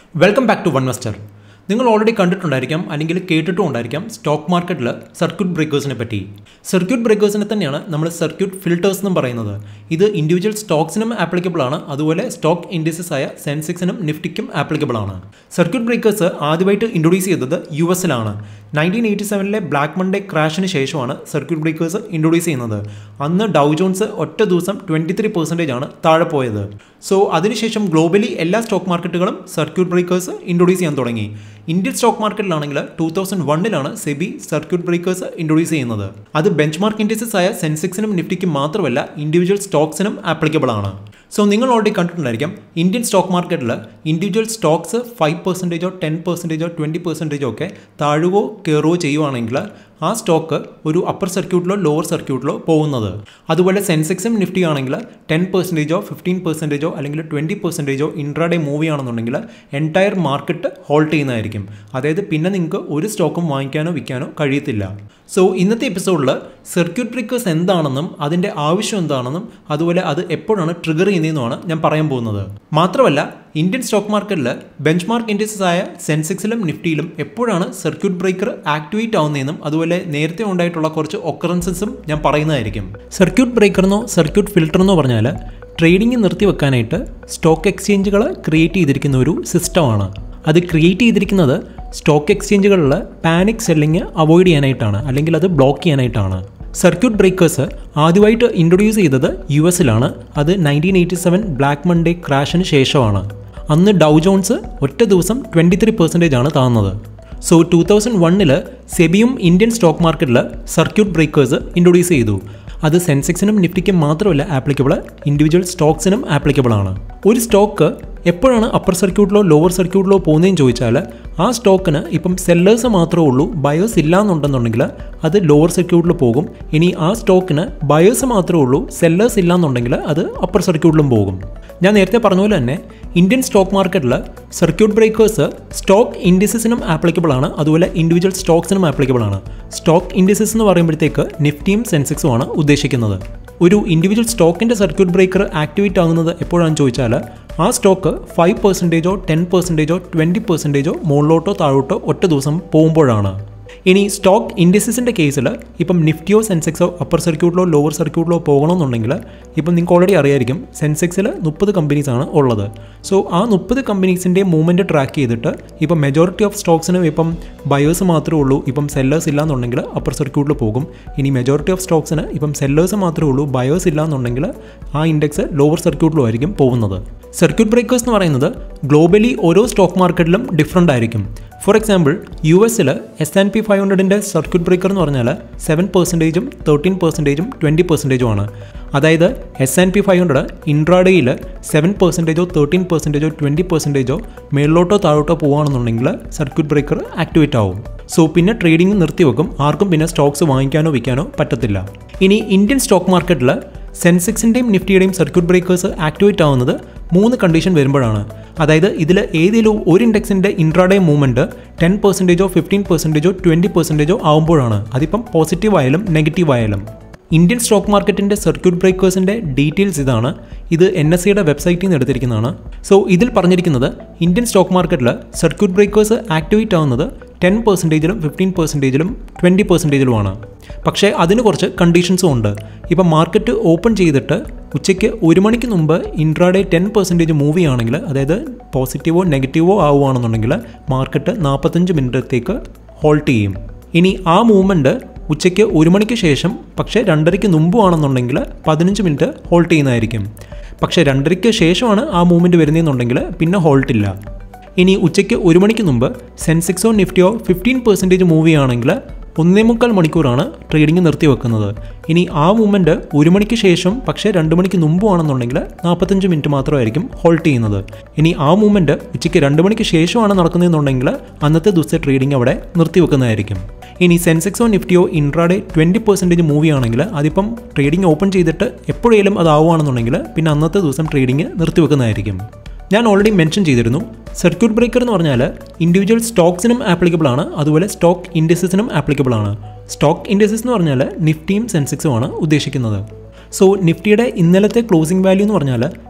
welcome back to one വെസ്റ്റർ നിങ്ങൾ already കണ്ടിട്ടുണ്ടായിരിക്കാം അല്ലെങ്കിൽ കേട്ടിട്ടും ഉണ്ടായിരിക്കാം സ്റ്റോക്ക് മാർക്കറ്റിൽ സർക്യൂട്ട് ബ്രേക്കേഴ്സിനെ പറ്റി സർക്യൂട്ട് ബ്രേക്കേഴ്സിനെ തന്നെയാണ് നമ്മൾ സർക്യൂട്ട് ഫിൽട്ടേഴ്സ് എന്നും പറയുന്നത് ഇത് ഇൻഡിവിജ്വൽ സ്റ്റോക്സിനും ആപ്ലിക്കബിൾ ആണ് അതുപോലെ സ്റ്റോക്ക് ഇൻഡിസസ് ആയ സെൻസെക്സിനും നിഫ്റ്റിക്കും ആപ്ലിക്കബിൾ ആണ് സർക്യൂട്ട് ബ്രേക്കേഴ്സ് ആദ്യമായിട്ട് ഇൻട്രൊഡ്യൂസ് ചെയ്തത് യു എസിലാണ് നയൻറ്റീൻ എയ്റ്റി സെവനിലെ ബ്ലാക്ക് മൺഡേ ക്രാഷിന് ശേഷമാണ് സർക്യൂട്ട് ബ്രേക്കേഴ്സ് ഇൻട്രൊഡ്യൂസ് ചെയ്യുന്നത് അന്ന് ഡൗ ജോൺസ് ഒറ്റ ദിവസം ട്വൻറ്റി ത്രീ പെർസെൻറ്റേജ് ആണ് താഴെ പോയത് സോ അതിനുശേഷം ഗ്ലോബലി എല്ലാ സ്റ്റോക്ക് മാർക്കറ്റുകളും സർക്യൂട്ട് ബ്രേക്കേഴ്സ് ഇൻട്രൊഡ്യൂസ് ചെയ്യാൻ തുടങ്ങി ഇന്ത്യൻ സ്റ്റോക്ക് മാർക്കറ്റിലാണെങ്കിൽ ടൂ തൗസൻഡ് വണ്ണിലാണ് സെബി സർക്യൂട്ട് ബ്രേക്കേഴ്സ് ഇൻട്രൊഡ്യൂസ് ചെയ്യുന്നത് അത് ബെഞ്ച് മാർക്ക് ഇൻഡസ്ട്രീസ് ആയ സെൻസെക്സിനും നിഫ്റ്റിക്കും മാത്രമല്ല ഇൻഡിവിജ്വൽ സ്റ്റോക്സിനും ആപ്ലിക്കബിൾ ആണ് സോ നിങ്ങൾ ഓൾറെഡി കണ്ടിട്ടുണ്ടായിരിക്കാം ഇന്ത്യൻ സ്റ്റോക്ക് മാർക്കറ്റിൽ ഇൻഡിവിജ്വൽ സ്റ്റോക്സ് ഫൈവ് പെർസെൻറ്റേജോ ടെൻ പെർസെൻറ്റേജോ ട്വൻറ്റി പെർസെൻറ്റേജോ ഒക്കെ താഴുകയോ കയറുകയോ ചെയ്യുവാണെങ്കിൽ ആ സ്റ്റോക്ക് ഒരു അപ്പർ സർക്യൂട്ടിലോ ലോവർ സർക്യൂട്ടിലോ പോകുന്നത് അതുപോലെ സെൻസെക്സും നിഫ്റ്റി ആണെങ്കിൽ ടെൻ പെർസെൻറ്റേജോ ഫിഫ്റ്റീൻ പെർസെൻറ്റേജോ അല്ലെങ്കിൽ ട്വൻറ്റി പെർസെൻറ്റേജോ ഇൻട്രാഡേ മൂവ് ആണെന്നുണ്ടെങ്കിൽ എൻറ്റയർ മാർക്കറ്റ് ഹോൾഡ് ചെയ്യുന്നതായിരിക്കും അതായത് പിന്നെ നിങ്ങൾക്ക് ഒരു സ്റ്റോക്കും വാങ്ങിക്കാനോ വിൽക്കാനോ കഴിയത്തില്ല സോ ഇന്നത്തെ എപ്പിസോഡിൽ സർക്യൂട്ട് ബ്രേക്കേഴ്സ് എന്താണെന്നും അതിൻ്റെ ആവശ്യം എന്താണെന്നും അതുപോലെ അത് എപ്പോഴാണ് ട്രിഗർ ചെയ്യുന്നതെന്നുമാണ് ഞാൻ പറയാൻ പോകുന്നത് മാത്രമല്ല ഇന്ത്യൻ സ്റ്റോക്ക് മാർക്കറ്റിൽ ബെഞ്ച് മാർക്ക് ഇൻഡസ്ട്രീസ് ആയ സെൻസെക്സിലും നിഫ്റ്റിയിലും എപ്പോഴാണ് സർക്യൂട്ട് ബ്രേക്കർ ആക്ടിവേറ്റ് ആവുന്നതെന്നും അതുപോലെ നേരത്തെ ഉണ്ടായിട്ടുള്ള കുറച്ച് ഒക്കറൻസസും ഞാൻ പറയുന്നതായിരിക്കും സർക്യൂട്ട് ബ്രേക്കറെന്നോ സർക്യൂട്ട് ഫിൽറ്ററെന്നോ പറഞ്ഞാൽ ട്രേഡിംഗ് നിർത്തിവെക്കാനായിട്ട് സ്റ്റോക്ക് എക്സ്ചേഞ്ചുകൾ ക്രിയേറ്റ് ചെയ്തിരിക്കുന്ന ഒരു സിസ്റ്റമാണ് അത് ക്രിയേറ്റ് ചെയ്തിരിക്കുന്നത് സ്റ്റോക്ക് എക്സ്ചേഞ്ചുകളിൽ പാനിക് സെല്ലിങ് അവോയ്ഡ് ചെയ്യാനായിട്ടാണ് അല്ലെങ്കിൽ അത് ബ്ലോക്ക് ചെയ്യാനായിട്ടാണ് സർക്യൂട്ട് ബ്രേക്കേഴ്സ് ആദ്യമായിട്ട് ഇൻട്രൊഡ്യൂസ് ചെയ്തത് യു എസിലാണ് അത് nineteen eighty seven black Monday ക്രാഷിന് ശേഷമാണ് അന്ന് ഡൗ ജോൺസ് ഒറ്റ ദിവസം ട്വൻറ്റി ത്രീ പെർസെൻറ്റേജ് ആണ് താന്നത് സോ ടൂ തൗസൻഡ് വണ്ണിൽ സെബിയും ഇന്ത്യൻ സ്റ്റോക്ക് മാർക്കറ്റിൽ സർക്യൂട്ട് ബ്രേക്കേഴ്സ് ഇൻട്രൊഡ്യൂസ് ചെയ്തു അത് സെൻസെക്സിനും നിഫ്റ്റിക്കും മാത്രമല്ല ആപ്ലിക്കബിൾ ഇൻഡിവിജ്വൽ സ്റ്റോക്സിനും ആപ്ലിക്കബിൾ ആണ് ഒരു സ്റ്റോക്ക് എപ്പോഴാണ് അപ്പർ സർക്യൂട്ടിലോ ലോവർ സർക്യൂട്ടിലോ പോകുന്നതെന്ന് ചോദിച്ചാൽ ആ സ്റ്റോക്കിന് ഇപ്പം സെല്ലേഴ്സ് മാത്രമേ ഉള്ളൂ ബയേഴ്സ് ഇല്ല എന്നുണ്ടെന്നുണ്ടെങ്കിൽ അത് ലോവർ സർക്യൂട്ടിൽ പോകും ഇനി ആ സ്റ്റോക്കിന് ബയേഴ്സ് മാത്രമേ ഉള്ളൂ സെല്ലേഴ്സ് ഇല്ല എന്നുണ്ടെങ്കിൽ അത് അപ്പർ സർക്യൂട്ടിലും പോകും ഞാൻ നേരത്തെ പറഞ്ഞ പോലെ തന്നെ ഇന്ത്യൻ സ്റ്റോക്ക് മാർക്കറ്റിൽ സർക്യൂട്ട് ബ്രേക്കേഴ്സ് സ്റ്റോക്ക് ഇൻഡിസസിനും ആപ്ലിക്കബിൾ ആണ് അതുപോലെ ഇൻഡിവിജ്വൽ സ്റ്റോക്സിനും ആപ്ലിക്കബിൾ ആണ് സ്റ്റോക്ക് ഇൻഡിസസ് എന്ന് പറയുമ്പോഴത്തേക്ക് നിഫ്റ്റിയും സെൻസെക്സും ആണ് ഉദ്ദേശിക്കുന്നത് ഒരു ഇൻഡിവിജ്വൽ സ്റ്റോക്കിൻ്റെ സർക്യൂട്ട് ബ്രേക്കർ ആക്ടിവേറ്റ് ആകുന്നത് എപ്പോഴാണെന്ന് ചോദിച്ചാൽ ആ സ്റ്റോക്ക് ഫൈവ് പെർസെൻറ്റേജോ ടെൻ പെർസെൻറ്റേജോ ട്വൻറ്റി പെർസെൻറ്റേജോ മുകളിലോട്ടോ താഴോട്ടോ ഒറ്റ ദിവസം പോകുമ്പോഴാണ് ഇനി സ്റ്റോക്ക് ഇൻഡിസസിൻ്റെ കേസിൽ ഇപ്പം നിഫ്റ്റിയോ സെൻസെക്സോ അപ്പർ സർക്യൂട്ടിലോ ലോവർ സർക്യൂട്ടിലോ പോകണമെന്നുണ്ടെങ്കിൽ ഇപ്പം നിങ്ങൾക്ക് ഓൾറെഡി അറിയായിരിക്കും സെൻസെക്സിൽ മുപ്പത് കമ്പനീസാണ് ഉള്ളത് സോ ആ മുപ്പത് കമ്പനീസിൻ്റെ മൂവ്മെൻറ്റ് ട്രാക്ക് ചെയ്തിട്ട് ഇപ്പം മെജോറിറ്റി ഓഫ് സ്റ്റോക്സിനും ഇപ്പം ബയേഴ്സ് മാത്രമേ ഉള്ളൂ ഇപ്പം സെല്ലേഴ്സ് ഇല്ല എന്നുണ്ടെങ്കിൽ അപ്പർ സർക്യൂട്ടിൽ പോകും ഇനി മെജോറിറ്റി ഓഫ് സ്റ്റോക്സിന് ഇപ്പം സെല്ലേഴ്സ് മാത്രമേ ഉള്ളൂ ബയേഴ്സ് ഇല്ല എന്നുണ്ടെങ്കിൽ ആ ഇൻഡെക്സ് ലോവർ സർക്യൂട്ടിലും ആയിരിക്കും പോകുന്നത് സർക്യൂട്ട് ബ്രേക്കേഴ്സ് എന്ന് പറയുന്നത് ഗ്ലോബലി ഓരോ സ്റ്റോക്ക് മാർക്കറ്റിലും ഡിഫറെൻ്റ് ആയിരിക്കും ഫോർ എക്സാമ്പിൾ യു എസിൽ എസ് ആൻഡ് പി ഫൈവ് ഹൺഡ്രഡിൻ്റെ സർക്യൂട്ട് ബ്രേക്കർ എന്ന് പറഞ്ഞാൽ സെവൻ പെർസെൻറ്റേജും തേർട്ടീൻ പെർസെൻറ്റേജും ട്വൻറ്റി പെർസെൻറ്റേജും ആണ് അതായത് S and P five hundred ഇൻട്രാഡേയിൽ സെവൻ പെർസെൻറ്റേജോ തേർട്ടീൻ പെർസെൻറ്റേജോ ട്വൻറ്റി പെർസെൻറ്റേജോ മേളിലോട്ടോ താഴോട്ടോ പോകുകയാണെന്നുണ്ടെങ്കിൽ സർക്യൂട്ട് ബ്രേക്കർ ആക്ടിവേറ്റ് ആവും സോ പിന്നെ ട്രേഡിംഗ് നിർത്തിവെക്കും ആർക്കും പിന്നെ സ്റ്റോക്സ് വാങ്ങിക്കാനോ വിൽക്കാനോ പറ്റത്തില്ല ഇനി ഇന്ത്യൻ സ്റ്റോക്ക് മാർക്കറ്റിൽ സെൻസെക്സിൻ്റെയും നിഫ്റ്റിയുടെയും സർക്യൂട്ട് ബ്രേക്കേഴ്സ് ആക്ടിവേറ്റ് ആവുന്നത് മൂന്ന് കണ്ടീഷൻ വരുമ്പോഴാണ് അതായത് ഇതിൽ ഏതെങ്കിലും ഒരു ഇൻഡെക്സിൻ്റെ ഇൻട്രാഡേ മൂവ്മെൻറ്റ് ടെൻ പെർസെൻറ്റേജോ ഫിഫ്റ്റീൻ പെർസെൻറ്റേജോ ട്വൻറ്റി പെർസെൻറ്റേജോ ആവുമ്പോഴാണ് അതിപ്പം പോസിറ്റീവ് ആയാലും നെഗറ്റീവ് ആയാലും ഇന്ത്യൻ സ്റ്റോക്ക് മാർക്കറ്റിൻ്റെ സർക്യൂട്ട് ബ്രേക്കേഴ്സിൻ്റെ ഡീറ്റെയിൽസ് ഇതാണ് ഇത് എൻ എസ് സിയുടെ വെബ്സൈറ്റിൽ നിന്ന് എടുത്തിരിക്കുന്നതാണ് സോ ഇതിൽ പറഞ്ഞിരിക്കുന്നത് ഇന്ത്യൻ സ്റ്റോക്ക് മാർക്കറ്റിൽ സർക്യൂട്ട് ബ്രേക്കേഴ്സ് ആക്ടിവേറ്റ് ആവുന്നത് ടെൻ പെർസെൻറ്റേജിലും ഫിഫ്റ്റീൻ പെർസെൻറ്റേജിലും ട്വൻറ്റി പെർസെൻറ്റേജിലുമാണ് പക്ഷേ അതിന് കുറച്ച് കണ്ടീഷൻസും ഉണ്ട് ഇപ്പം മാർക്കറ്റ് ഓപ്പൺ ചെയ്തിട്ട് ഉച്ചയ്ക്ക് ഒരു മണിക്ക് മുമ്പ് ഇൻട്രാഡേ ടെൻ പെർസെൻറ്റേജ് മൂവ് ചെയ്യുകയാണെങ്കിൽ അതായത് പോസിറ്റീവോ നെഗറ്റീവോ ആവുകയാണെന്നുണ്ടെങ്കിൽ മാർക്കറ്റ് നാൽപ്പത്തഞ്ച് മിനിറ്റത്തേക്ക് ഹോൾട്ട് ചെയ്യും ഇനി ആ മൂവ്മെൻറ്റ് ഉച്ചയ്ക്ക് ഒരു മണിക്ക് ശേഷം പക്ഷേ രണ്ടരയ്ക്ക് മുമ്പുമാണെന്നുണ്ടെങ്കിൽ പതിനഞ്ച് മിനിറ്റ് ഹോൾട്ട് ചെയ്യുന്നതായിരിക്കും പക്ഷേ രണ്ടരയ്ക്ക് ശേഷമാണ് ആ മൂവ്മെൻറ്റ് വരുന്നതെന്നുണ്ടെങ്കിൽ പിന്നെ ഹോൾട്ടില്ല ഇനി ഉച്ചയ്ക്ക് ഒരു മണിക്ക് മുമ്പ് സെൻസെക്സോ നിഫ്റ്റിയോ ഫിഫ്റ്റീൻ പെർസെൻറ്റേജ് മൂവ് ചെയ്യുകയാണെങ്കിൽ ഒന്നേ മുക്കാൽ മണിക്കൂറാണ് ട്രേഡിംഗ് നിർത്തിവെക്കുന്നത് ഇനി ആ മൂവ്മെൻറ്റ് ഒരു മണിക്ക് ശേഷം പക്ഷേ രണ്ട് മണിക്ക് മുമ്പുമാണെന്നുണ്ടെങ്കിൽ നാൽപ്പത്തഞ്ച് മിനിറ്റ് മാത്രമായിരിക്കും ഹോൾട്ട് ചെയ്യുന്നത് ഇനി ആ മൂവ്മെൻറ്റ് ഉച്ചയ്ക്ക് രണ്ട് മണിക്ക് ശേഷമാണ് നടക്കുന്നതെന്നുണ്ടെങ്കിൽ അന്നത്തെ ദിവസത്തെ ട്രേഡിംഗ് അവിടെ നിർത്തിവെക്കുന്നതായിരിക്കും ഇനി സെൻസെക്സോ നിഫ്റ്റിയോ ഇൻട്രാഡേ ട്വൻറ്റി പെർസെൻറ്റേജ് മൂവ് ആണെങ്കിൽ അതിപ്പം ട്രേഡിംഗ് ഓപ്പൺ ചെയ്തിട്ട് എപ്പോഴേലും അതാവുകയാണെന്നുണ്ടെങ്കിൽ പിന്നെ അന്നത്തെ ദിവസം ട്രേഡിംഗ് നിർത്തിവെക്കുന്നതായിരിക്കും ഞാൻ ഓൾറെഡി മെൻഷൻ ചെയ്തിരുന്നു സർക്യൂട്ട് ബ്രേക്കർ എന്ന് പറഞ്ഞാൽ ഇൻഡിവിജ്വൽ സ്റ്റോക്സിനും ആപ്ലിക്കബിൾ ആണ് അതുപോലെ സ്റ്റോക്ക് ഇൻഡസസിനും ആപ്ലിക്കബിൾ ആണ് സ്റ്റോക്ക് ഇൻഡസസ് എന്ന് പറഞ്ഞാൽ നിഫ്റ്റിയും സെൻസെക്സും ആണ് ഉദ്ദേശിക്കുന്നത് സോ നിഫ്റ്റിയുടെ ഇന്നലത്തെ ക്ലോസിംഗ് വാല്യൂ എന്ന് പറഞ്ഞാൽ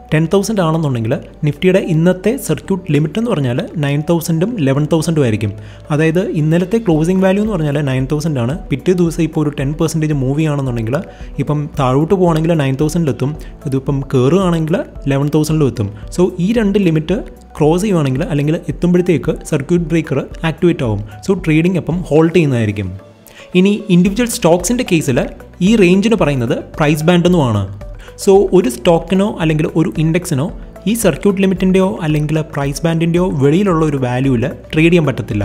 ടെൻ തൗസൻഡ് ആണെന്നുണ്ടെങ്കിൽ നിഫ്റ്റിയുടെ ഇന്നത്തെ സർക്യൂട്ട് ലിമിറ്റ് എന്ന് പറഞ്ഞാൽ നയൻ തൗസൻഡും ലെവൻ തൗസൻഡും ആയിരിക്കും അതായത് ഇന്നലത്തെ ക്ലോസിംഗ് വാല്യൂ എന്ന് പറഞ്ഞാൽ നയൻ തൗസൻഡ് ആണ് പിറ്റേ ദിവസം ഇപ്പോൾ ഒരു ടെൻ പെർസെൻറ്റേജ് മൂവ് ചെയ്യുകയാണെന്നുണ്ടെങ്കിൽ ഇപ്പം താഴോട്ട് പോകുകയാണെങ്കിൽ നയൻ തൗസൻഡിലെത്തും ഇതിപ്പം കയറുകയാണെങ്കിൽ ലെവൻ തൗസൻഡിലും എത്തും സോ ഈ രണ്ട് ലിമിറ്റ് ക്രോസ് ചെയ്യുവാണെങ്കിൽ അല്ലെങ്കിൽ എത്തുമ്പോഴത്തേക്ക് സർക്യൂട്ട് ബ്രേക്കർ ആക്ടിവേറ്റ് ആവും സോ ട്രേഡിംഗ് അപ്പം ഹോൾഡ് ചെയ്യുന്നതായിരിക്കും ഇനി ഇൻഡിവിജ്വൽ സ്റ്റോക്സിൻ്റെ കേസിൽ ഈ റേഞ്ചിന് പറയുന്നത് പ്രൈസ് ബാൻഡ് എന്നുമാണ് സോ ഒരു സ്റ്റോക്കിനോ അല്ലെങ്കിൽ ഒരു ഇൻഡെക്സിനോ ഈ സർക്യൂട്ട് ലിമിറ്റിൻ്റെയോ അല്ലെങ്കിൽ പ്രൈസ് ബാൻഡിൻ്റെയോ വെളിയിലുള്ള ഒരു വാല്യൂവിൽ ട്രേഡ് ചെയ്യാൻ പറ്റത്തില്ല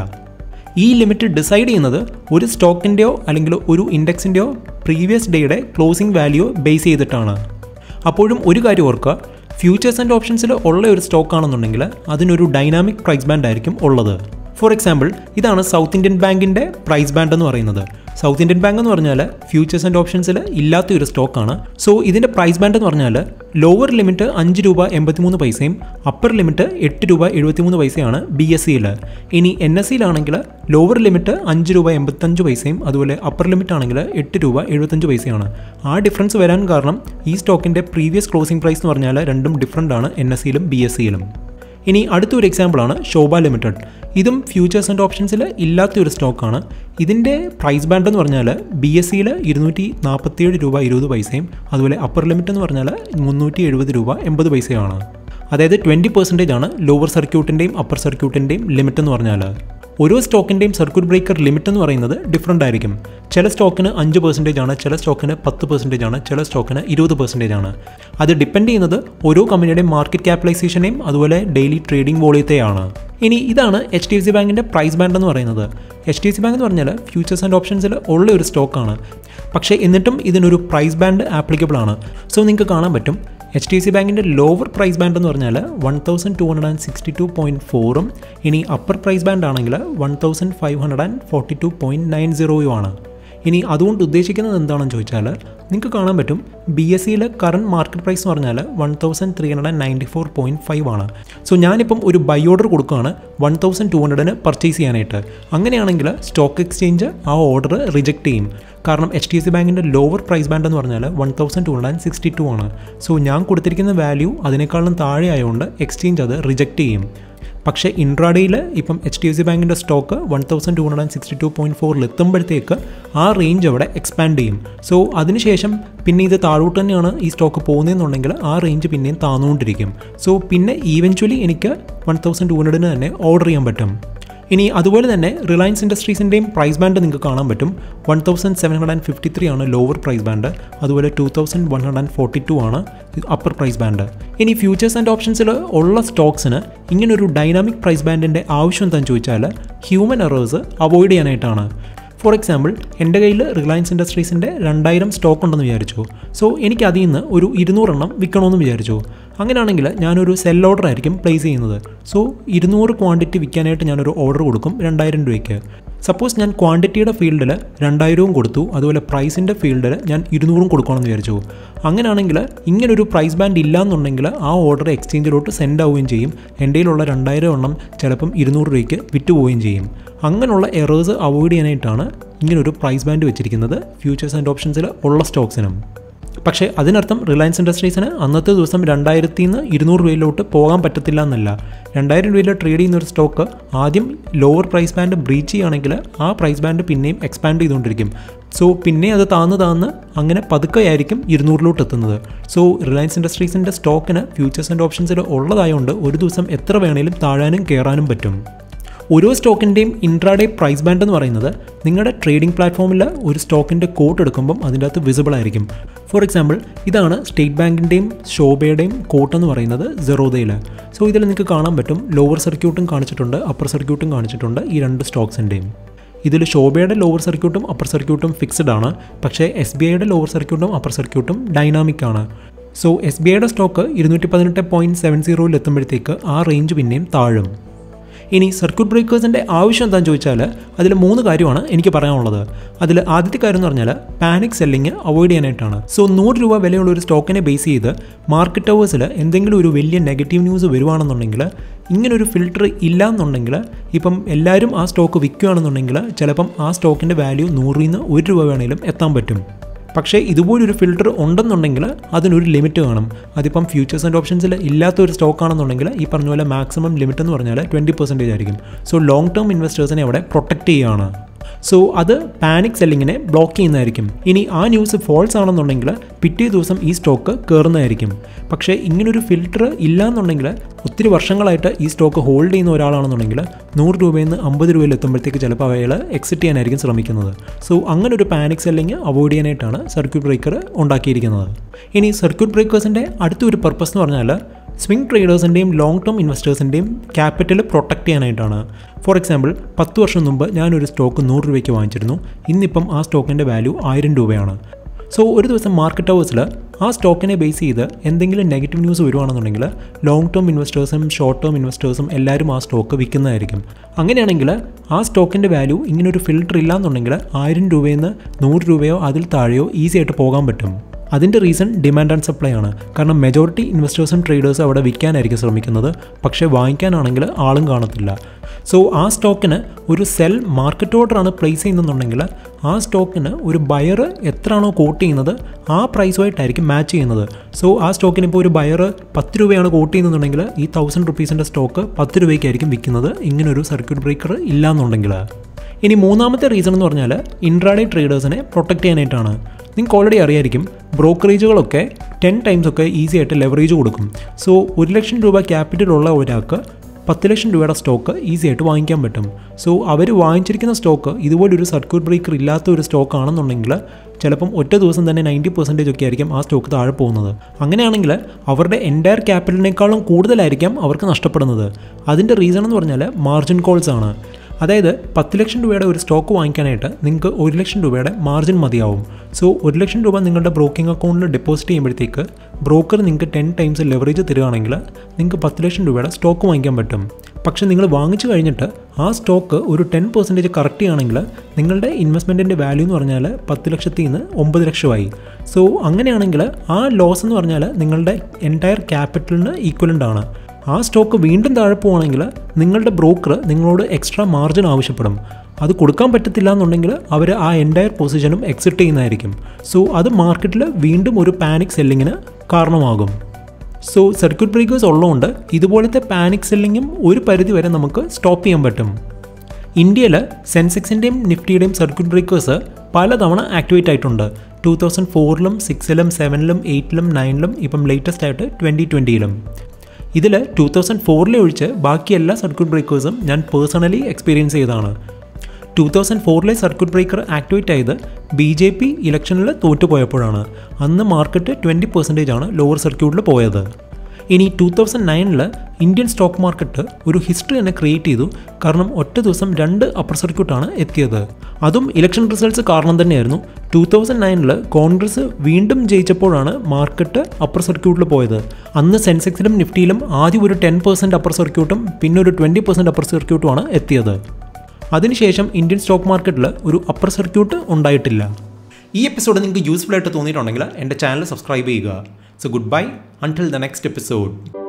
ഈ ലിമിറ്റ് ഡിസൈഡ് ചെയ്യുന്നത് ഒരു സ്റ്റോക്കിൻ്റെയോ അല്ലെങ്കിൽ ഒരു ഇൻഡെക്സിൻ്റെയോ പ്രീവിയസ് ഡേയുടെ ക്ലോസിംഗ് വാല്യൂ ബേസ് ചെയ്തിട്ടാണ് അപ്പോഴും ഒരു കാര്യം ഓർക്കുക ഫ്യൂച്ചേഴ്സ് ആൻഡ് ഓപ്ഷൻസിൽ ഉള്ള ഒരു സ്റ്റോക്ക് ആണെന്നുണ്ടെങ്കിൽ അതിനൊരു ഡൈനാമിക് പ്രൈസ് ബാൻഡ് ആയിരിക്കും ഉള്ളത് ഫോർ എക്സാമ്പിൾ ഇതാണ് സൗത്ത് ഇന്ത്യൻ ബാങ്കിൻ്റെ പ്രൈസ് ബാൻഡ് എന്ന് പറയുന്നത് സൗത്ത് ഇന്ത്യൻ ബാങ്ക് എന്ന് പറഞ്ഞാൽ ഫ്യൂച്ചേഴ്സ് ആൻഡ് ഓപ്ഷൻസിൽ ഇല്ലാത്ത ഒരു സ്റ്റോക്കാണ് സോ ഇതിൻ്റെ പ്രൈസ് ബാൻഡ് എന്ന് പറഞ്ഞാൽ ലോവർ ലിമിറ്റ് അഞ്ച് രൂപ എൺപത്തിമൂന്ന് പൈസയും അപ്പർ ലിമിറ്റ് എട്ട് രൂപ എഴുപത്തിമൂന്ന് പൈസയാണ് ബി എസ് സിയിൽ ഇനി എൻ എസ് സിയിലാണെങ്കിൽ ലോവർ ലിമിറ്റ് അഞ്ച് രൂപ എൺപത്തഞ്ച് പൈസയും അതുപോലെ അപ്പർ ലിമിറ്റ് ആണെങ്കിൽ എട്ട് രൂപ എഴുപത്തഞ്ച് പൈസയാണ് ആ ഡിഫറൻസ് വരാൻ കാരണം ഈ സ്റ്റോക്കിൻ്റെ പ്രീവിയസ് ക്ലോസിംഗ് പ്രൈസ് എന്ന് പറഞ്ഞാൽ രണ്ടും ഡിഫറൻ്റ് ആണ് എൻ എസ് സിയിലും ബി എസ് സിയിലും ഇനി അടുത്തൊരു എക്സാമ്പിളാണ് ശോഭ ലിമിറ്റഡ് ഇതും ഫ്യൂച്ചേഴ്സ് ആൻഡ് ഓപ്ഷൻസിൽ ഇല്ലാത്ത ഒരു സ്റ്റോക്കാണ് ഇതിൻ്റെ പ്രൈസ് ബാൻഡ് എന്ന് പറഞ്ഞാൽ ബി എസ് സിയിൽ ഇരുന്നൂറ്റി നാൽപ്പത്തിയേഴ് രൂപ ഇരുപത് പൈസയും അതുപോലെ അപ്പർ ലിമിറ്റ് എന്ന് പറഞ്ഞാൽ മുന്നൂറ്റി എഴുപത് രൂപ എൺപത് പൈസയാണ് അതായത് ട്വൻറ്റി പെർസെൻറ്റേജ് ആണ് ലോവർ സർക്യൂട്ടിൻ്റെയും അപ്പർ സർക്യൂട്ടിൻ്റെയും ലിമിറ്റ് എന്ന് പറഞ്ഞാൽ ഓരോ സ്റ്റോക്കിൻ്റെയും സർക്യൂട്ട് ബ്രേക്കർ ലിമിറ്റ് എന്ന് പറയുന്നത് ഡിഫറൻ്റ് ആയിരിക്കും ചില സ്റ്റോക്കിന് അഞ്ച് പെർസെൻറ്റേജ് ആണ് ചില സ്റ്റോക്കിന് പത്ത് പെർസെൻറ്റേജ് ആണ് ചില സ്റ്റോക്കിന് ഇരുപത് പെർസെൻറ്റേജ് ആണ് അത് ഡിപ്പെൻഡ് ചെയ്യുന്നത് ഓരോ കമ്പനിയുടെയും മാർക്കറ്റ് ക്യാപിറ്റലൈസേഷനെയും അതുപോലെ ഡെയിലി ട്രേഡിംഗ് വോളിയത്തെയാണ് ഇനി ഇതാണ് എച്ച് ഡി എഫ് സി ബാങ്കിൻ്റെ പ്രൈസ് ബാൻഡ് എന്ന് പറയുന്നത് H D F C bank എന്ന് പറഞ്ഞാൽ ഫ്യൂച്ചേഴ്സ് ആൻഡ് ഓപ്ഷൻസിൽ ഉള്ള ഒരു സ്റ്റോക്കാണ് പക്ഷേ എന്നിട്ടും ഇതിനൊരു പ്രൈസ് ബാൻഡ് ആപ്ലിക്കബിൾ ആണ് സോ നിങ്ങൾക്ക് കാണാൻ പറ്റും എച്ച് ഡി എഫ് സി ബാങ്കിൻ്റെ ലോവർ പ്രൈസ് ബാൻഡ് എന്ന് പറഞ്ഞാൽ one thousand two hundred and sixty two point ഫോറും ഇനി അപ്പർ പ്രൈസ് ബാൻഡ് ആണെങ്കിൽ one thousand five hundred and forty two point nine സീറോയും ആണ് ഇനി അതുകൊണ്ട് ഉദ്ദേശിക്കുന്നത് എന്താണെന്ന് ചോദിച്ചാൽ നിങ്ങൾക്ക് കാണാൻ പറ്റും ബി എസ് സിയിലെ കറണ്ട് മാർക്കറ്റ് പ്രൈസ് എന്ന് പറഞ്ഞാൽ one thousand three hundred and ninety four point five ആണ് സോ ഞാനിപ്പം ഒരു ബൈ ഓർഡർ കൊടുക്കുകയാണ് വൺ തൗസൻഡ് ടു ഹൺഡ്രഡിന് പർച്ചേസ് ചെയ്യാനായിട്ട് അങ്ങനെയാണെങ്കിൽ സ്റ്റോക്ക് എക്സ്ചേഞ്ച് ആ ഓർഡർ റിജക്റ്റ് ചെയ്യും കാരണം എച്ച് ഡി എഫ് സി ബാങ്കിൻ്റെ ലോവർ പ്രൈസ് ബാൻഡ് എന്ന് പറഞ്ഞാൽ one thousand two hundred and sixty two ആണ് സോ ഞാൻ കൊടുത്തിരിക്കുന്ന വാല്യൂ അതിനേക്കാളും താഴെ ആയതുകൊണ്ട് എക്സ്ചേഞ്ച് അത് റിജക്റ്റ് ചെയ്യും പക്ഷേ ഇൻട്രാഡേയിൽ ഇപ്പം എച്ച് ഡി എഫ് സി ബാങ്കിൻ്റെ stock one thousand two hundred and sixty two point ഫോറിൽ എത്തുമ്പോഴത്തേക്ക് ആ റേഞ്ച് അവിടെ എക്സ്പാൻഡ് ചെയ്യും സോ അതിനുശേഷം പിന്നെ ഇത് താഴോട്ട് തന്നെയാണ് ഈ സ്റ്റോക്ക് പോകുന്നതെന്നുണ്ടെങ്കിൽ ആ റേഞ്ച് പിന്നെയും താന്നുകൊണ്ടിരിക്കും സോ പിന്നെ ഈവൻച്വലി എനിക്ക് വൺ തൗസൻഡ് ടു ഹൺഡ്രഡിന് തന്നെ ഓർഡർ ചെയ്യാൻ പറ്റും ഇനി അതുപോലെ തന്നെ റിലയൻസ് ഇൻഡസ്ട്രീസിൻ്റെയും പ്രൈസ് ബാൻഡ് നിങ്ങൾക്ക് കാണാൻ പറ്റും one thousand seven hundred and fifty three ആണ് ലോവർ പ്രൈസ് ബാൻഡ് അതുപോലെ two thousand one hundred and forty two ആണ് അപ്പർ പ്രൈസ് ബാൻഡ് ഇനി ഫ്യൂച്ചേഴ്സ് ആൻഡ് ഓപ്ഷൻസിൽ ഉള്ള സ്റ്റോക്സിന് ഇങ്ങനൊരു ഡൈനാമിക് പ്രൈസ് ബാൻഡിൻ്റെ ആവശ്യം എന്താണെന്ന് ചോദിച്ചാൽ ഹ്യൂമൻ എറേഴ്സ് അവോയ്ഡ് ചെയ്യാനായിട്ടാണ് ഫോർ എക്സാമ്പിൾ എൻ്റെ കയ്യിൽ റിലയൻസ് ഇൻഡസ്ട്രീസിൻ്റെ രണ്ടായിരം സ്റ്റോക്ക് ഉണ്ടെന്ന് വിചാരിച്ചു സോ എനിക്ക് അതിൽ നിന്ന് ഒരു ഇരുന്നൂറെണ്ണം വിൽക്കണമെന്ന് വിചാരിച്ചു അങ്ങനെയാണെങ്കിൽ ഞാനൊരു സെൽ ഓർഡർ ആയിരിക്കും പ്ലേസ് ചെയ്യുന്നത് സോ ഇരുന്നൂറ് ക്വാണ്ടിറ്റി വിൽക്കാനായിട്ട് ഞാനൊരു ഓർഡർ കൊടുക്കും രണ്ടായിരം രൂപയ്ക്ക് സപ്പോസ് ഞാൻ ക്വാണ്ടിറ്റിയുടെ ഫീൽഡിൽ രണ്ടായിരവും കൊടുത്തു അതുപോലെ പ്രൈസിൻ്റെ ഫീൽഡിൽ ഞാൻ ഇരുന്നൂറും കൊടുക്കണമെന്ന് വിചാരിച്ചു അങ്ങനെയാണെങ്കിൽ ഇങ്ങനൊരു പ്രൈസ് ബാൻഡ് ഇല്ല എന്നുണ്ടെങ്കിൽ ആ ഓർഡർ എക്സ്ചേഞ്ചിലോട്ട് സെൻഡ് ആവുകയും ചെയ്യും എൻ്റെ കയ്യിലുള്ള രണ്ടായിരം എണ്ണം ചിലപ്പം ഇരുന്നൂറ് രൂപയ്ക്ക് വിറ്റുപോവുകയും ചെയ്യും അങ്ങനെയുള്ള എറേഴ്സ് അവോയ്ഡ് ചെയ്യാനായിട്ടാണ് ഇങ്ങനൊരു പ്രൈസ് ബാൻഡ് വെച്ചിരിക്കുന്നത് ഫ്യൂച്ചേഴ്സ് ആൻഡ് ഓപ്ഷൻസിൽ ഉള്ള സ്റ്റോക്സിനും പക്ഷേ അതിനർത്ഥം റിലയൻസ് ഇൻഡസ്ട്രീസിന് അന്നത്തെ ദിവസം രണ്ടായിരത്തി നിന്ന് ഇരുന്നൂറ് രൂപയിലോട്ട് പോകാൻ പറ്റത്തില്ല എന്നല്ല രണ്ടായിരം രൂപയിൽ ട്രേഡ് ചെയ്യുന്ന ഒരു സ്റ്റോക്ക് ആദ്യം ലോവർ പ്രൈസ് ബാൻഡ് ബ്രീച്ച് ചെയ്യുകയാണെങ്കിൽ ആ പ്രൈസ് ബാൻഡ് പിന്നെയും എക്സ്പാൻഡ് ചെയ്തുകൊണ്ടിരിക്കും സോ പിന്നെ അത് താന്ന് താന്ന് അങ്ങനെ പതുക്കെയായിരിക്കും ഇരുന്നൂറിലോട്ട് എത്തുന്നത് സോ റിലയൻസ് ഇൻഡസ്ട്രീസിൻ്റെ സ്റ്റോക്കിന് ഫ്യൂച്ചേഴ്സ് ആൻഡ് ഓപ്ഷൻസിൽ ഉള്ളതായതുകൊണ്ട് ഒരു ദിവസം എത്ര വേണേലും താഴാനും കയറാനും പറ്റും ഓരോ സ്റ്റോക്കിൻ്റെയും ഇൻട്രാഡേ പ്രൈസ് ബാൻഡ് എന്ന് പറയുന്നത് നിങ്ങളുടെ ട്രേഡിംഗ് പ്ലാറ്റ്ഫോമിൽ ഒരു സ്റ്റോക്കിൻ്റെ കോട്ട് എടുക്കുമ്പം അതിൻ്റെ അകത്ത് വിസിബിൾ ആയിരിക്കും ഫോർ എക്സാമ്പിൾ ഇതാണ് സ്റ്റേറ്റ് ബാങ്കിൻ്റെയും ശോഭയുടെയും കോട്ട് എന്ന് പറയുന്നത് സെറോദയിൽ സോ ഇതിൽ നിങ്ങൾക്ക് കാണാൻ പറ്റും ലോവർ സർക്യൂട്ടും കാണിച്ചിട്ടുണ്ട് അപ്പർ സർക്യൂട്ടും കാണിച്ചിട്ടുണ്ട് ഈ രണ്ട് സ്റ്റോക്സിൻ്റെയും ഇതിൽ ശോഭയുടെ ലോവർ സർക്യൂട്ടും അപ്പർ സർക്യൂട്ടും ഫിക്സഡ് ആണ് പക്ഷേ എസ് ബി ഐയുടെ ലോവർ സർക്യൂട്ടും അപ്പർ സർക്യൂട്ടും ഡൈനാമിക് ആണ് സോ എസ് ബി ഐയുടെ സ്റ്റോക്ക് ഇരുന്നൂറ്റി പതിനെട്ട് പോയിൻറ്റ് സെവൻ സീറോയിൽ എത്തുമ്പോഴത്തേക്ക് ആ റേഞ്ച് പിന്നെയും താഴും ഇനി സർക്യൂട്ട് ബ്രേക്കേഴ്സിൻ്റെ ആവശ്യം എന്താണെന്ന് ചോദിച്ചാൽ അതിൽ മൂന്ന് കാര്യമാണ് എനിക്ക് പറയാനുള്ളത് അതിൽ ആദ്യത്തെ കാര്യം എന്ന് പറഞ്ഞാൽ പാനിക് സെല്ലിങ് അവോയ്ഡ് ചെയ്യാനായിട്ടാണ് സോ നൂറ് രൂപ വിലയുള്ള ഒരു സ്റ്റോക്കിനെ ബേസ് ചെയ്ത് മാർക്കറ്റ് അവേഴ്സിൽ എന്തെങ്കിലും ഒരു വലിയ നെഗറ്റീവ് ന്യൂസ് വരുവാണെന്നുണ്ടെങ്കിൽ ഇങ്ങനൊരു ഫിൽട്ടർ ഇല്ല എന്നുണ്ടെങ്കിൽ ഇപ്പം എല്ലാവരും ആ സ്റ്റോക്ക് വിൽക്കുകയാണെന്നുണ്ടെങ്കിൽ ചിലപ്പം ആ സ്റ്റോക്കിൻ്റെ വാല്യൂ നൂറിൽ നിന്ന് ഒരു രൂപ വേണേലും എത്താൻ പറ്റും പക്ഷേ ഇതുപോലൊരു ഫിൽട്ടർ ഉണ്ടെന്നുണ്ടെങ്കിൽ അതിനൊരു ലിമിറ്റ് കാണും അതിപ്പം ഫ്യൂച്ചേഴ്സ് ആൻഡ് ഓപ്ഷൻസിൽ ഇല്ലാത്ത ഒരു സ്റ്റോക്ക് ആണെന്നുണ്ടെങ്കിൽ ഈ പറഞ്ഞ പോലെ മാക്സിമം ലിമിറ്റ് എന്ന് പറഞ്ഞാൽ ട്വൻറ്റി പെർസെൻറ്റേജ് ആയിരിക്കും സോ ലോങ് ടേം ഇൻവെസ്റ്റേഴ്സിനെ അവിടെ പ്രൊട്ടക്റ്റ് ചെയ്യുകയാണ് സോ അത് പാനിക് സെല്ലിങ്ങിനെ ബ്ലോക്ക് ചെയ്യുന്നതായിരിക്കും ഇനി ആ ന്യൂസ് ഫോൾസ് ആണെന്നുണ്ടെങ്കിൽ പിറ്റേ ദിവസം ഈ സ്റ്റോക്ക് കയറുന്നതായിരിക്കും പക്ഷേ ഇങ്ങനൊരു ഫിൽട്ടർ ഇല്ലാന്നുണ്ടെങ്കിൽ ഒത്തിരി വർഷങ്ങളായിട്ട് ഈ സ്റ്റോക്ക് ഹോൾഡ് ചെയ്യുന്ന ഒരാളാണെന്നുണ്ടെങ്കിൽ നൂറ് രൂപയിൽ നിന്ന് അമ്പത് രൂപയിൽ എത്തുമ്പോഴത്തേക്ക് ചിലപ്പോൾ അയാൾ എക്സിറ്റ് ചെയ്യാനായിരിക്കും ശ്രമിക്കുന്നത് സോ അങ്ങനെ ഒരു പാനിക് സെല്ലിങ് അവോയ്ഡ് ചെയ്യാനായിട്ടാണ് സർക്യൂട്ട് ബ്രേക്കർ ഉണ്ടാക്കിയിരിക്കുന്നത് ഇനി സർക്യൂട്ട് ബ്രേക്കേഴ്സിൻ്റെ അടുത്തൊരു പർപ്പസ് എന്ന് പറഞ്ഞാൽ സ്വിംഗ് ട്രേഡേഴ്സിൻ്റെയും ലോങ് ടേം ഇൻവെസ്റ്റേഴ്സിൻ്റെയും ക്യാപിറ്റൽ പ്രൊട്ടക്റ്റ് ചെയ്യാനായിട്ടാണ് ഫോർ എക്സാമ്പിൾ പത്ത് വർഷം മുമ്പ് ഞാനൊരു സ്റ്റോക്ക് നൂറ് രൂപയ്ക്ക് വാങ്ങിച്ചിരുന്നു ഇന്നിപ്പം ആ സ്റ്റോക്കിൻ്റെ വാല്യൂ ആയിരം രൂപയാണ് സോ ഒരു ദിവസം മാർക്കറ്റ് അവേഴ്സിൽ ആ സ്റ്റോക്കിനെ ബേസ് ചെയ്ത് എന്തെങ്കിലും നെഗറ്റീവ് ന്യൂസ് വരുവാണെന്നുണ്ടെങ്കിൽ ലോങ് ടേം ഇൻവെസ്റ്റേഴ്സും ഷോർട്ട് ടേം ഇൻവെസ്റ്റേഴ്സും എല്ലാവരും ആ സ്റ്റോക്ക് വിൽക്കുന്നതായിരിക്കും അങ്ങനെയാണെങ്കിൽ ആ സ്റ്റോക്കിൻ്റെ വാല്യൂ ഇങ്ങനൊരു ഫിൽട്ടർ ഇല്ലാന്നുണ്ടെങ്കിൽ ആയിരം രൂപയിൽ നിന്ന് നൂറ് രൂപയോ അതിൽ താഴെയോ ഈസി ആയിട്ട് പോകാൻ പറ്റും അതിൻ്റെ റീസൺ ഡിമാൻഡ് ആൻഡ് സപ്ലൈ ആണ് കാരണം മെജോറിറ്റി ഇൻവെസ്റ്റേഴ്സും ട്രേഡേഴ്സും അവിടെ വിൽക്കാനായിരിക്കും ശ്രമിക്കുന്നത് പക്ഷേ വാങ്ങിക്കാനാണെങ്കിൽ ആളും കാണത്തില്ല സോ ആ സ്റ്റോക്കിന് ഒരു സെൽ മാർക്കറ്റ് ഓർഡറാണ് പ്ലേസ് ചെയ്യുന്നുണ്ടെങ്കിൽ ആ സ്റ്റോക്കിന് ഒരു ബയർ എത്രയാണോ കോട്ട് ചെയ്യുന്നത് ആ പ്രൈസുമായിട്ടായിരിക്കും മാച്ച് ചെയ്യുന്നത് സോ ആ സ്റ്റോക്കിന് ഇപ്പോൾ ഒരു ബയർ പത്ത് രൂപയാണ് കോട്ട് ചെയ്യുന്നുണ്ടെങ്കിൽ ഈ തൗസൻഡ് റുപ്പീസിൻ്റെ സ്റ്റോക്ക് പത്ത് രൂപയ്ക്കായിരിക്കും വിൽക്കുന്നത് ഇങ്ങനൊരു സർക്യൂട്ട് ബ്രേക്കർ ഇല്ലാന്നുണ്ടെങ്കിൽ ഇനി മൂന്നാമത്തെ റീസൺ എന്ന് പറഞ്ഞാൽ ഇൻട്രാഡേ ട്രേഡേഴ്സിനെ പ്രൊട്ടക്റ്റ് ചെയ്യാനായിട്ടാണ് നിങ്ങൾക്ക് ഓൾറെഡി അറിയായിരിക്കും ബ്രോക്കറേജുകളൊക്കെ ടെൻ ടൈംസ് ഒക്കെ ഈസി ആയിട്ട് ലെവറേജ് കൊടുക്കും സോ ഒരു ലക്ഷം രൂപ ക്യാപിറ്റൽ ഉള്ള ഒരാൾക്ക് പത്ത് ലക്ഷം രൂപയുടെ സ്റ്റോക്ക് ഈസി ആയിട്ട് വാങ്ങിക്കാൻ പറ്റും സോ അവർ വാങ്ങിച്ചിരിക്കുന്ന സ്റ്റോക്ക് ഇതുപോലൊരു സർക്യൂട്ട് ബ്രേക്കർ ഇല്ലാത്ത ഒരു സ്റ്റോക്ക് ആണെന്നുണ്ടെങ്കിൽ ചിലപ്പം ഒറ്റ ദിവസം തന്നെ നയൻറ്റി പെർസെൻറ്റേജ് ഒക്കെ ആയിരിക്കും ആ സ്റ്റോക്ക് താഴെ പോകുന്നത് അങ്ങനെയാണെങ്കിൽ അവരുടെ എൻറ്റയർ ക്യാപിറ്റലിനേക്കാളും കൂടുതലായിരിക്കാം അവർക്ക് നഷ്ടപ്പെടുന്നത് അതിൻ്റെ റീസൺ എന്ന് പറഞ്ഞാൽ മാർജിൻ കോൾസ് ആണ് അതായത് പത്ത് ലക്ഷം രൂപയുടെ ഒരു സ്റ്റോക്ക് വാങ്ങിക്കാനായിട്ട് നിങ്ങൾക്ക് ഒരു ലക്ഷം രൂപയുടെ മാർജിൻ മതിയാവും സോ ഒരു ലക്ഷം രൂപ നിങ്ങളുടെ ബ്രോക്കിംഗ് അക്കൗണ്ടിൽ ഡെപ്പോസിറ്റ് ചെയ്യുമ്പോഴത്തേക്ക് ബ്രോക്കർ നിങ്ങൾക്ക് ടെൻ ടൈംസ് ലെവറേജ് തരികയാണെങ്കിൽ നിങ്ങൾക്ക് പത്ത് ലക്ഷം രൂപയുടെ സ്റ്റോക്ക് വാങ്ങിക്കാൻ പറ്റും പക്ഷേ നിങ്ങൾ വാങ്ങിച്ചു കഴിഞ്ഞിട്ട് ആ സ്റ്റോക്ക് ഒരു ടെൻ പെർസെൻറ്റേജ് കറക്റ്റ് ചെയ്യുകയാണെങ്കിൽ നിങ്ങളുടെ ഇൻവെസ്റ്റ്മെൻറ്റിൻ്റെ വാല്യൂ എന്ന് പറഞ്ഞാൽ പത്ത് ലക്ഷത്തിൽ നിന്ന് ഒമ്പത് ലക്ഷമായി സോ അങ്ങനെയാണെങ്കിൽ ആ ലോസ് എന്ന് പറഞ്ഞാൽ നിങ്ങളുടെ എൻറ്റയർ ക്യാപിറ്റലിന് ഈക്വലൻ്റ് ആണ് ആ സ്റ്റോക്ക് വീണ്ടും താഴെ പോവുകയാണെങ്കിൽ നിങ്ങളുടെ ബ്രോക്കർ നിങ്ങളോട് എക്സ്ട്രാ മാർജിൻ ആവശ്യപ്പെടും അത് കൊടുക്കാൻ പറ്റത്തില്ല എന്നുണ്ടെങ്കിൽ അവർ ആ എൻറ്റയർ പൊസിഷനും എക്സിറ്റ് ചെയ്യുന്നതായിരിക്കും സോ അത് മാർക്കറ്റിൽ വീണ്ടും ഒരു പാനിക് സെല്ലിങ്ങിന് കാരണമാകും സോ സർക്യൂട്ട് ബ്രേക്കേഴ്സ് ഉള്ളതുകൊണ്ട് ഇതുപോലത്തെ പാനിക് സെല്ലിങ്ങും ഒരു പരിധി വരെ നമുക്ക് സ്റ്റോപ്പ് ചെയ്യാൻ പറ്റും ഇന്ത്യയിൽ സെൻസെക്സിൻ്റെയും നിഫ്റ്റിയുടെയും സർക്യൂട്ട് ബ്രേക്കേഴ്സ് പലതവണ ആക്ടിവേറ്റ് ആയിട്ടുണ്ട് ടൂ തൗസൻഡ് ഫോറിലും സിക്സിലും സെവനിലും എയ്റ്റിലും നയനിലും ഇപ്പം ലേറ്റസ്റ്റ് ആയിട്ട് ട്വൻറ്റി ട്വൻറ്റിയിലും ഇതിൽ ടൂ തൗസൻഡ് ഫോറിലെ ഒഴിച്ച് ബാക്കി എല്ലാ സർക്യൂട്ട് ബ്രേക്കേഴ്സും ഞാൻ പേഴ്സണലി എക്സ്പീരിയൻസ് ചെയ്തതാണ് ടൂ തൗസൻഡ് ഫോറിലെ സർക്യൂട്ട് ബ്രേക്കർ ആക്ടിവേറ്റ് ആയത് ബി ജെ പി ഇലക്ഷനിൽ തോറ്റുപോയപ്പോഴാണ് അന്ന് മാർക്കറ്റ് ട്വൻറ്റി പെർസെൻറ്റേജ് ആണ് ലോവർ സർക്യൂട്ടിൽ പോയത് ഇനി ടൂ തൗസൻഡ് നയനിൽ ഇന്ത്യൻ സ്റ്റോക്ക് മാർക്കറ്റ് ഒരു ഹിസ്റ്ററി തന്നെ ക്രിയേറ്റ് ചെയ്തു കാരണം ഒറ്റ ദിവസം രണ്ട് അപ്പർ സർക്യൂട്ടാണ് എത്തിയത് അതും ഇലക്ഷൻ റിസൾട്ട്സ് കാരണം തന്നെയായിരുന്നു ടൂ തൗസൻഡ് നയനിൽ കോൺഗ്രസ് വീണ്ടും ജയിച്ചപ്പോഴാണ് മാർക്കറ്റ് അപ്പർ സർക്യൂട്ടിൽ പോയത് അന്ന് സെൻസെക്സിലും നിഫ്റ്റിയിലും ആദ്യം ഒരു ടെൻ പെർസെൻറ്റ് അപ്പർ സർക്യൂട്ടും പിന്നെ ഒരു ട്വൻറ്റി പെർസെൻറ്റ് അപ്പർ സർക്യൂട്ടുമാണ് എത്തിയത് അതിനുശേഷം ഇന്ത്യൻ സ്റ്റോക്ക് മാർക്കറ്റിൽ ഒരു അപ്പർ സർക്യൂട്ട് ഉണ്ടായിട്ടില്ല ഈ എപ്പിസോഡ് നിങ്ങൾക്ക് യൂസ്ഫുൾ ആയിട്ട് തോന്നിയിട്ടുണ്ടെങ്കിൽ എൻ്റെ ചാനൽ സബ്സ്ക്രൈബ് ചെയ്യുക so goodbye until the next episode